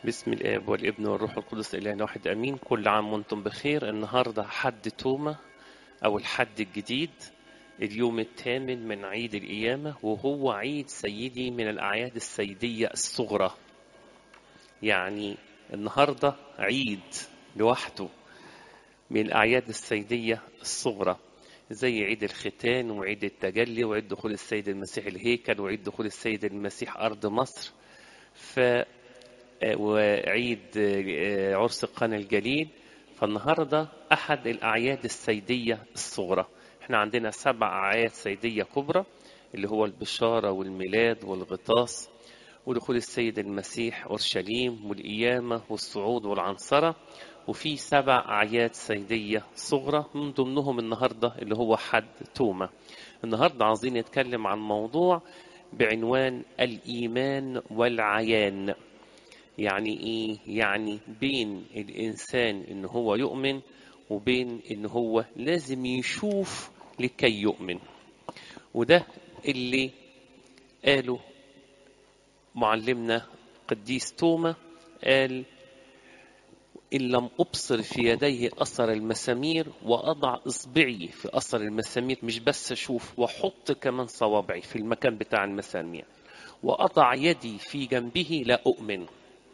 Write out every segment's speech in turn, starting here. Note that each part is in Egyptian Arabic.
بسم الآب والابن والروح القدس إله واحد أمين كل عام وأنتم بخير النهاردة حد توما أو الحد الجديد اليوم الثامن من عيد القيامة وهو عيد سيدي من الأعياد السيدية الصغرى يعني النهاردة عيد لوحده من الأعياد السيدية الصغرى زي عيد الختان وعيد التجلي وعيد دخول السيد المسيح الهيكل وعيد دخول السيد المسيح أرض مصر ف وعيد عرس قنا الجليل فالنهاردة أحد الأعياد السيدية الصغرى احنا عندنا سبع أعياد سيدية كبرى اللي هو البشارة والميلاد والغطاس ودخول السيد المسيح أورشليم والقيامة والصعود والعنصرة وفي سبع أعياد سيدية صغرى من ضمنهم النهاردة اللي هو حد توما النهاردة عايزين نتكلم عن موضوع بعنوان الإيمان والعيان يعني ايه يعني بين الانسان ان هو يؤمن وبين ان هو لازم يشوف لكي يؤمن وده اللي قاله معلمنا قديس توما قال إن لم أبصر في يديه أثر المسامير وأضع إصبعي في أثر المسامير مش بس أشوف وأحط كمان صوابعي في المكان بتاع المسامير وأضع يدي في جنبه لا أؤمن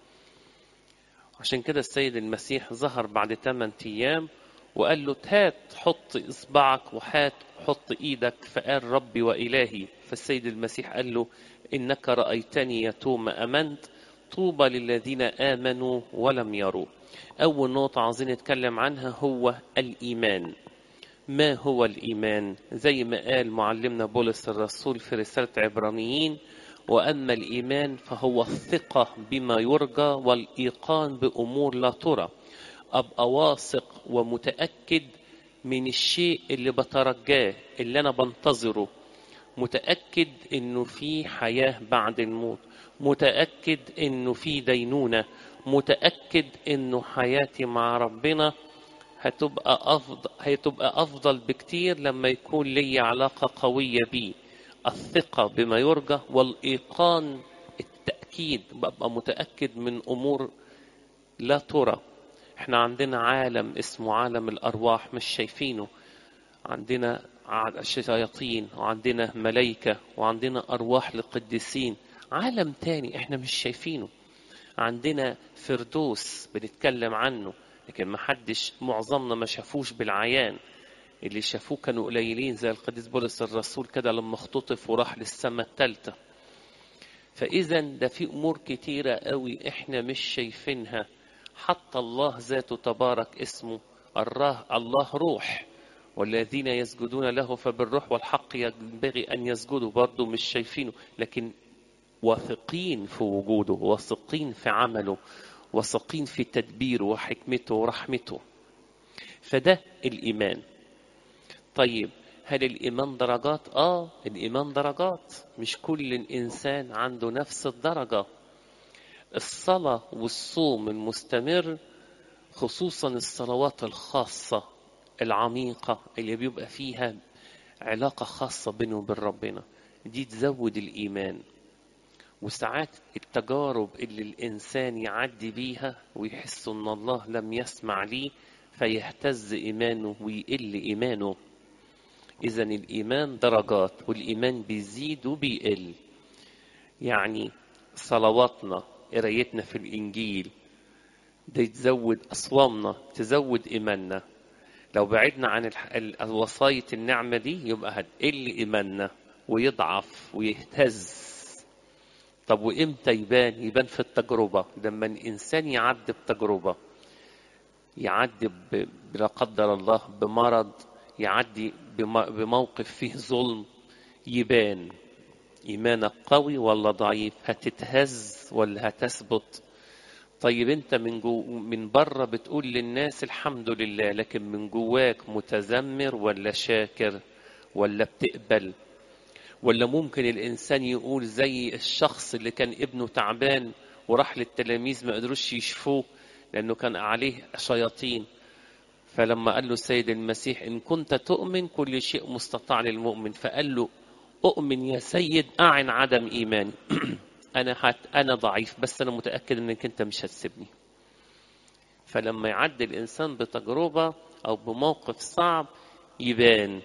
عشان كده السيد المسيح ظهر بعد 8 أيام وقال له هات حط إصبعك وهات حط إيدك فقال ربي وإلهي فالسيد المسيح قال له إنك رأيتني يا توما أمنت طوبى للذين آمنوا ولم يروا أول نقطة عايزين نتكلم عنها هو الإيمان ما هو الإيمان زي ما قال معلمنا بولس الرسول في رسالة عبرانيين وأما الإيمان فهو الثقة بما يرجى والإيقان بأمور لا ترى أبقى واثق ومتأكد من الشيء اللي بترجاه اللي أنا بنتظره متأكد إنه في حياة بعد الموت متأكد إنه في دينونة متأكد إنه حياتي مع ربنا هتبقى أفضل هتبقى أفضل بكتير لما يكون لي علاقة قوية بيه الثقة بما يرجى والإيقان التأكيد ببقى متأكد من أمور لا ترى احنا عندنا عالم اسمه عالم الأرواح مش شايفينه عندنا شياطين وعندنا ملايكة وعندنا أرواح للقديسين عالم تاني احنا مش شايفينه عندنا فردوس بنتكلم عنه لكن ما حدش معظمنا ما شافوش بالعيان اللي شافوه كانوا قليلين زي القديس بولس الرسول كده لما اختطف وراح للسماء الثالثة فإذا ده في أمور كتيرة قوي إحنا مش شايفينها حتى الله ذاته تبارك اسمه الله الله روح والذين يسجدون له فبالروح والحق ينبغي أن يسجدوا برضه مش شايفينه لكن واثقين في وجوده واثقين في عمله واثقين في تدبيره وحكمته ورحمته فده الإيمان طيب هل الإيمان درجات؟ آه الإيمان درجات مش كل إنسان عنده نفس الدرجة الصلاة والصوم المستمر خصوصا الصلوات الخاصة العميقة اللي بيبقى فيها علاقة خاصة بينه وبين ربنا دي تزود الإيمان وساعات التجارب اللي الإنسان يعدي بيها ويحس إن الله لم يسمع ليه فيهتز إيمانه ويقل إيمانه إذا الإيمان درجات والإيمان بيزيد وبيقل يعني صلواتنا قرايتنا في الإنجيل دي تزود أصوامنا تزود إيماننا لو بعدنا عن وصاية النعمة دي يبقى هتقل إيماننا ويضعف ويهتز طب وإمتى يبان؟ يبان في التجربة لما الإنسان يعدي بتجربة يعدي لا قدر الله بمرض يعدي بموقف فيه ظلم يبان إيمانك قوي ولا ضعيف هتتهز ولا هتثبت طيب انت من جو من بره بتقول للناس الحمد لله لكن من جواك متذمر ولا شاكر ولا بتقبل ولا ممكن الانسان يقول زي الشخص اللي كان ابنه تعبان وراح للتلاميذ ما قدروش يشفوه لانه كان عليه شياطين فلما قال له السيد المسيح إن كنت تؤمن كل شيء مستطاع للمؤمن فقال له أؤمن يا سيد أعن عدم إيماني انا هت... انا ضعيف بس انا متاكد انك انت مش هتسيبني فلما يعدي الانسان بتجربه او بموقف صعب يبان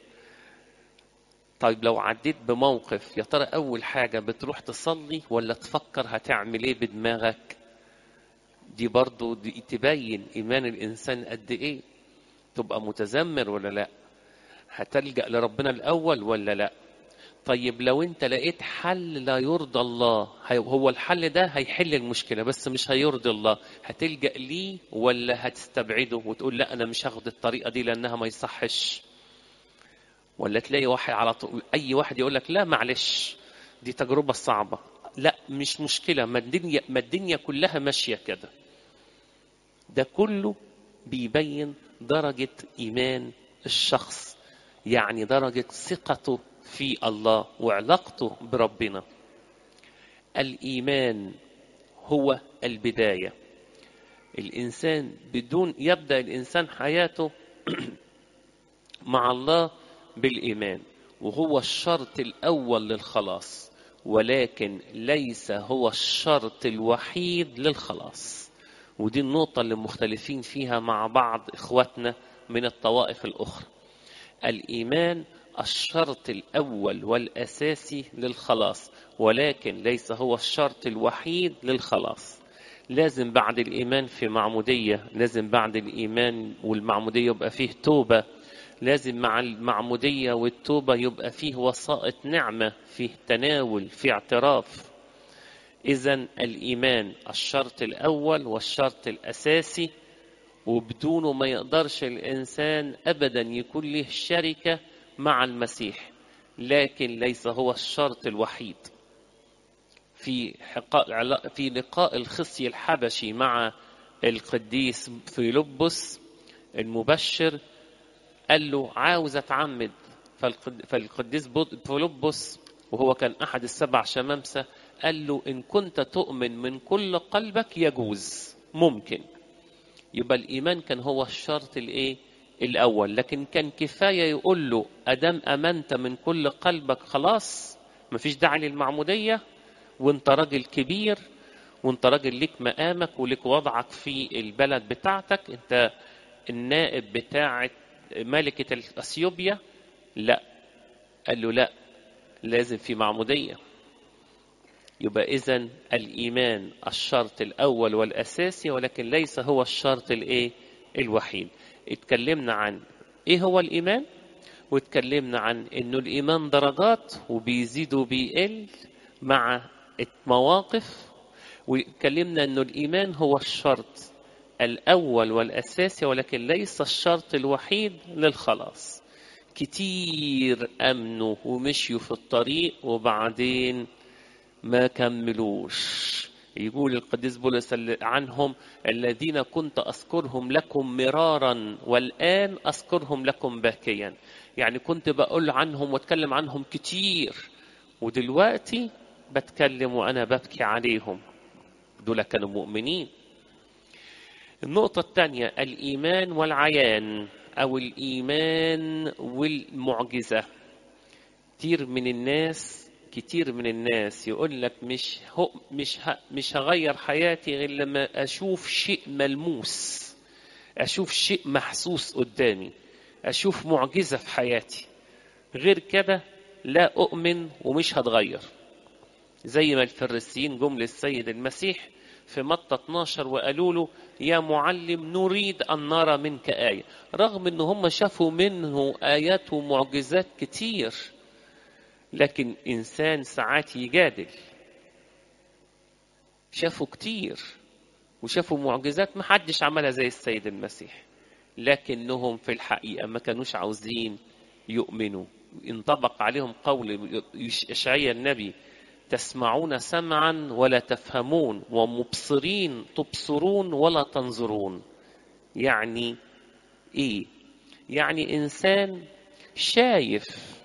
طيب لو عديت بموقف يا ترى اول حاجه بتروح تصلي ولا تفكر هتعمل ايه بدماغك دي برضو دي تبين ايمان الانسان قد ايه تبقى متذمر ولا لا هتلجا لربنا الاول ولا لا طيب لو انت لقيت حل لا يرضى الله هو الحل ده هيحل المشكله بس مش هيرضي الله هتلجا ليه ولا هتستبعده وتقول لا انا مش هاخد الطريقه دي لانها ما يصحش ولا تلاقي واحد على طول اي واحد يقول لك لا معلش دي تجربه صعبه لا مش مشكله ما الدنيا ما الدنيا كلها ماشيه كده ده كله بيبين درجه ايمان الشخص يعني درجه ثقته في الله وعلاقته بربنا الايمان هو البدايه الانسان بدون يبدا الانسان حياته مع الله بالايمان وهو الشرط الاول للخلاص ولكن ليس هو الشرط الوحيد للخلاص ودي النقطه اللي مختلفين فيها مع بعض اخواتنا من الطوائف الاخرى الايمان الشرط الاول والاساسي للخلاص ولكن ليس هو الشرط الوحيد للخلاص لازم بعد الايمان في معموديه لازم بعد الايمان والمعموديه يبقى فيه توبه لازم مع المعموديه والتوبه يبقى فيه وسائط نعمه فيه تناول فيه اعتراف اذا الايمان الشرط الاول والشرط الاساسي وبدونه ما يقدرش الانسان ابدا يكون له شركه مع المسيح لكن ليس هو الشرط الوحيد في حقاء في لقاء الخصي الحبشي مع القديس فيلبس المبشر قال له عاوز اتعمد فالقديس فيلبس وهو كان احد السبع شمامسه قال له ان كنت تؤمن من كل قلبك يجوز ممكن يبقى الايمان كان هو الشرط الايه الاول لكن كان كفايه يقول له ادام امنت من كل قلبك خلاص مفيش داعي للمعموديه وانت راجل كبير وانت راجل ليك مقامك وليك وضعك في البلد بتاعتك انت النائب بتاعه ملكه اثيوبيا لا قال له لا لازم في معموديه يبقى اذا الايمان الشرط الاول والاساسي ولكن ليس هو الشرط الايه الوحيد اتكلمنا عن ايه هو الايمان واتكلمنا عن انه الايمان درجات وبيزيد وبيقل مع المواقف واتكلمنا انه الايمان هو الشرط الاول والاساسي ولكن ليس الشرط الوحيد للخلاص كتير امنوا ومشيوا في الطريق وبعدين ما كملوش يقول القديس بولس عنهم الذين كنت اذكرهم لكم مرارا والان اذكرهم لكم باكيا يعني كنت بقول عنهم واتكلم عنهم كتير ودلوقتي بتكلم وانا ببكي عليهم دول كانوا مؤمنين النقطة الثانية الإيمان والعيان أو الإيمان والمعجزة كتير من الناس كتير من الناس يقول لك مش هو مش ه مش هغير حياتي غير لما اشوف شيء ملموس اشوف شيء محسوس قدامي اشوف معجزه في حياتي غير كده لا اؤمن ومش هتغير زي ما الفريسيين جم للسيد المسيح في متى 12 وقالوا له يا معلم نريد ان نرى منك ايه رغم ان هم شافوا منه ايات ومعجزات كتير لكن انسان ساعات يجادل شافوا كتير وشافوا معجزات ما حدش عملها زي السيد المسيح لكنهم في الحقيقه ما كانوش عاوزين يؤمنوا انطبق عليهم قول اشعيا النبي تسمعون سمعا ولا تفهمون ومبصرين تبصرون ولا تنظرون يعني ايه يعني انسان شايف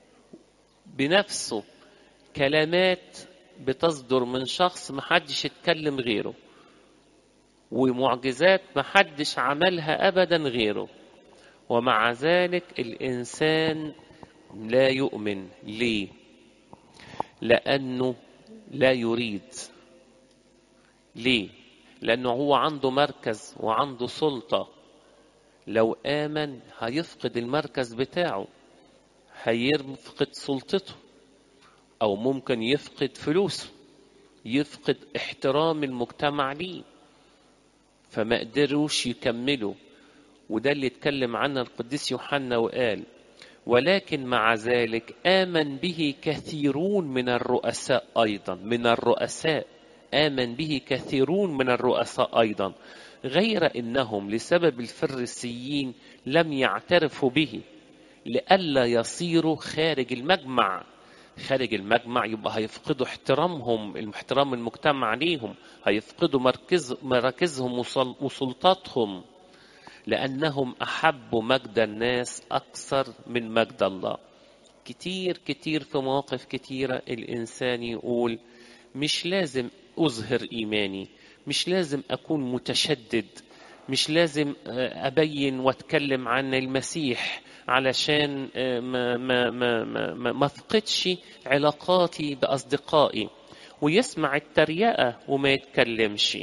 بنفسه كلمات بتصدر من شخص محدش يتكلم غيره ومعجزات محدش عملها ابدا غيره ومع ذلك الانسان لا يؤمن ليه لانه لا يريد ليه لانه هو عنده مركز وعنده سلطه لو امن هيفقد المركز بتاعه هيفقد سلطته او ممكن يفقد فلوسه يفقد احترام المجتمع ليه فما قدروش يكملوا وده اللي اتكلم عنه القديس يوحنا وقال ولكن مع ذلك آمن به كثيرون من الرؤساء أيضا من الرؤساء آمن به كثيرون من الرؤساء أيضا غير إنهم لسبب الفريسيين لم يعترفوا به لئلا يصيروا خارج المجمع خارج المجمع يبقى هيفقدوا احترامهم احترام المجتمع ليهم هيفقدوا مركز مراكزهم وسلطاتهم لأنهم أحبوا مجد الناس أكثر من مجد الله كتير كتير في مواقف كتيرة الإنسان يقول مش لازم أظهر إيماني مش لازم أكون متشدد مش لازم أبين وأتكلم عن المسيح علشان ما ما ما ما ما افقدش علاقاتي باصدقائي ويسمع التريقه وما يتكلمش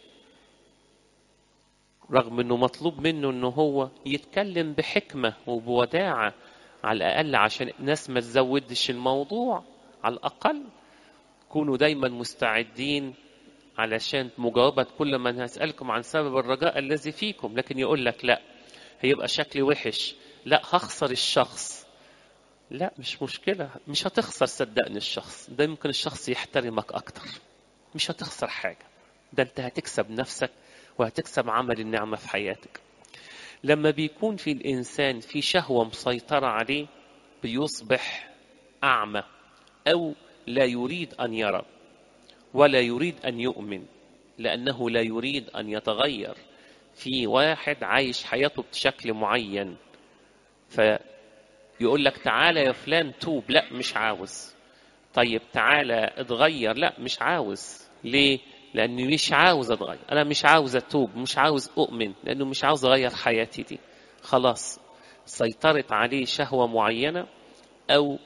رغم انه مطلوب منه انه هو يتكلم بحكمه وبوداعه على الاقل عشان الناس ما تزودش الموضوع على الاقل كونوا دايما مستعدين علشان مجاوبة كل من هسألكم عن سبب الرجاء الذي فيكم لكن يقول لك لا هيبقى شكلي وحش لا هخسر الشخص لا مش مشكلة مش هتخسر صدقني الشخص ده يمكن الشخص يحترمك أكتر مش هتخسر حاجة ده أنت هتكسب نفسك وهتكسب عمل النعمة في حياتك لما بيكون في الإنسان في شهوة مسيطرة عليه بيصبح أعمى أو لا يريد أن يرى ولا يريد أن يؤمن لأنه لا يريد أن يتغير في واحد عايش حياته بشكل معين فيقول لك تعالى يا فلان توب لا مش عاوز طيب تعالى اتغير لا مش عاوز ليه لاني مش عاوز اتغير انا مش عاوز اتوب مش عاوز اؤمن لانه مش عاوز اغير حياتي دي خلاص سيطرت عليه شهوه معينه او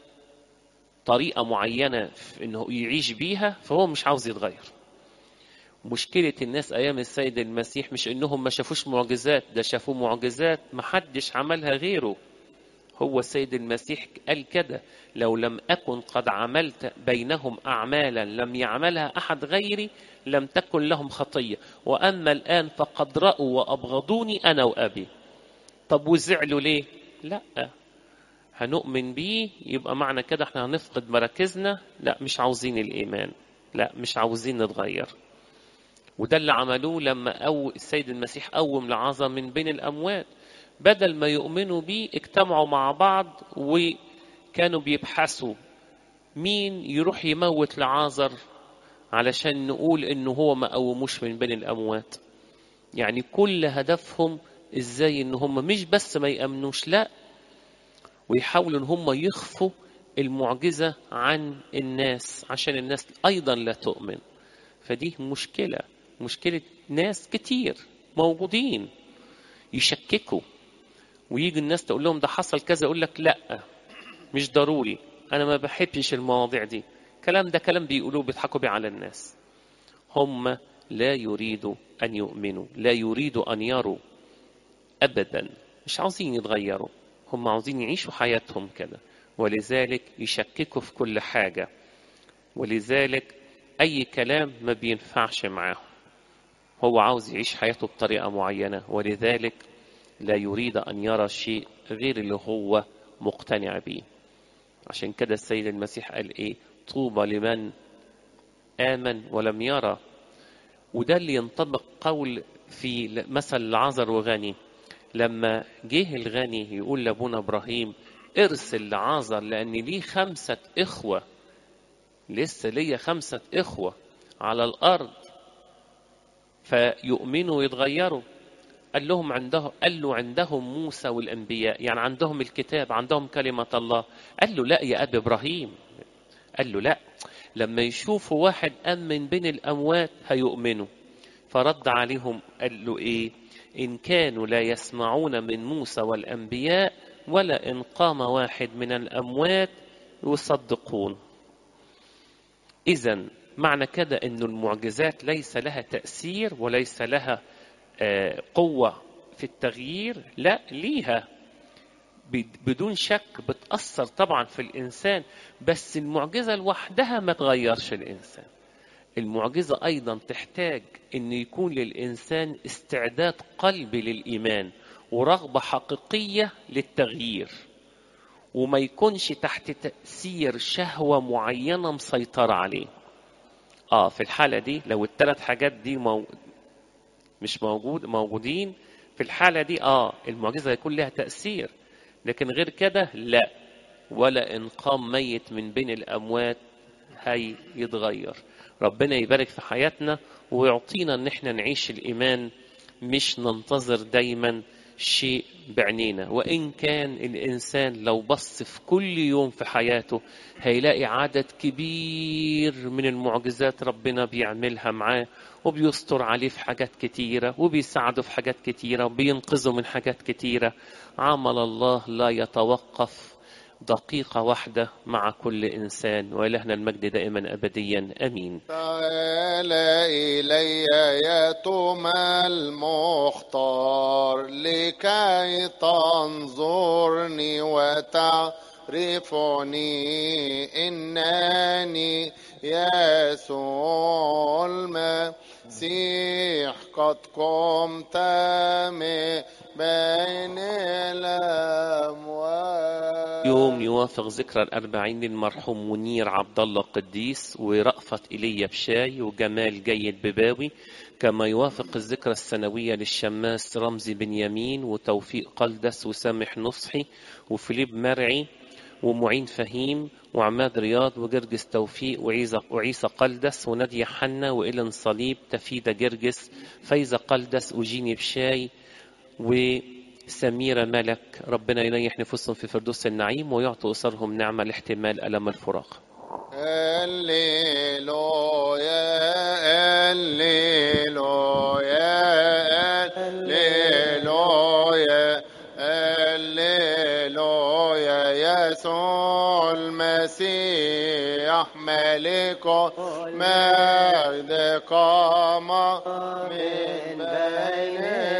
طريقه معينه في انه يعيش بيها فهو مش عاوز يتغير مشكلة الناس أيام السيد المسيح مش إنهم ما شافوش معجزات ده شافوا معجزات ما حدش عملها غيره هو السيد المسيح قال كده لو لم أكن قد عملت بينهم أعمالا لم يعملها أحد غيري لم تكن لهم خطية وأما الآن فقد رأوا وأبغضوني أنا وأبي طب وزعلوا ليه لا هنؤمن بيه يبقى معنى كده احنا هنفقد مراكزنا لا مش عاوزين الإيمان لا مش عاوزين نتغير وده اللي عملوه لما أو السيد المسيح قوم لعازر من بين الأموات بدل ما يؤمنوا بيه اجتمعوا مع بعض وكانوا بيبحثوا مين يروح يموت لعازر علشان نقول انه هو ما قوموش من بين الاموات يعني كل هدفهم ازاي ان هم مش بس ما يامنوش لا ويحاولوا ان هم يخفوا المعجزه عن الناس عشان الناس ايضا لا تؤمن فدي مشكله مشكله ناس كتير موجودين يشككوا ويجي الناس تقول لهم ده حصل كذا يقول لك لا مش ضروري انا ما بحبش المواضيع دي الكلام ده كلام بيقولوه بيضحكوا بيه على الناس هم لا يريدوا ان يؤمنوا لا يريدوا ان يروا ابدا مش عاوزين يتغيروا هم عاوزين يعيشوا حياتهم كده ولذلك يشككوا في كل حاجه ولذلك اي كلام ما بينفعش معاهم هو عاوز يعيش حياته بطريقه معينه ولذلك لا يريد ان يرى شيء غير اللي هو مقتنع به عشان كده السيد المسيح قال ايه طوبى لمن امن ولم يرى وده اللي ينطبق قول في مثل العذر وغني لما جه الغني يقول لابونا ابراهيم ارسل لعازر لان ليه خمسه اخوه لسه ليا خمسه اخوه على الارض فيؤمنوا ويتغيروا قال لهم عنده قال له عندهم موسى والانبياء يعني عندهم الكتاب عندهم كلمه الله قال له لا يا ابي ابراهيم قال له لا لما يشوفوا واحد أم من بين الأموات هيؤمنوا فرد عليهم قال له إيه إن كانوا لا يسمعون من موسى والأنبياء ولا إن قام واحد من الأموات يصدقون إذا معنى كده أن المعجزات ليس لها تأثير وليس لها آه، قوة في التغيير لا ليها بدون شك بتأثر طبعا في الإنسان بس المعجزة لوحدها ما تغيرش الإنسان المعجزة أيضا تحتاج أن يكون للإنسان استعداد قلبي للإيمان ورغبة حقيقية للتغيير وما يكونش تحت تأثير شهوة معينة مسيطرة عليه اه في الحالة دي لو الثلاث حاجات دي مو... مش موجود موجودين في الحالة دي اه المعجزة هيكون لها تأثير لكن غير كده لا ولا إن قام ميت من بين الأموات هي يتغير ربنا يبارك في حياتنا ويعطينا ان احنا نعيش الايمان مش ننتظر دايما شيء بعينينا وإن كان الإنسان لو بص في كل يوم في حياته هيلاقي عدد كبير من المعجزات ربنا بيعملها معاه وبيستر عليه في حاجات كتيرة وبيساعده في حاجات كتيرة وبينقذه من حاجات كتيرة عمل الله لا يتوقف دقيقة واحدة مع كل إنسان وإلهنا المجد دائما أبديا أمين تعال إلي يتوم المختار لكي تنظرني وتعرفني إنني يسوع المسيح قد قمت من بين الأموات يوم يوافق ذكرى الأربعين للمرحوم منير عبد الله القديس ورأفت إيليا بشاي وجمال جيد بباوي كما يوافق الذكرى السنوية للشماس رمزي بنيامين وتوفيق قلدس وسامح نصحي وفيليب مرعي ومعين فهيم وعماد رياض وجرجس توفيق وعيسى وعيسى قلدس ونادية حنا وإلن صليب تفيدة جرجس فايزة قلدس وجيني بشاي وسميرة ملك ربنا يريح نفوسهم في فردوس النعيم ويعطي أسرهم نعمة لاحتمال ألم الفراق هللويا هللويا هللويا هللويا يسوع المسيح ملك مجد قام من بين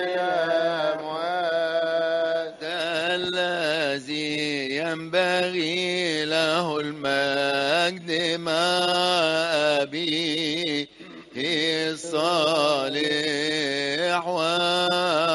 الأموات الذي ينبغي له المجد مع أبيه الصالح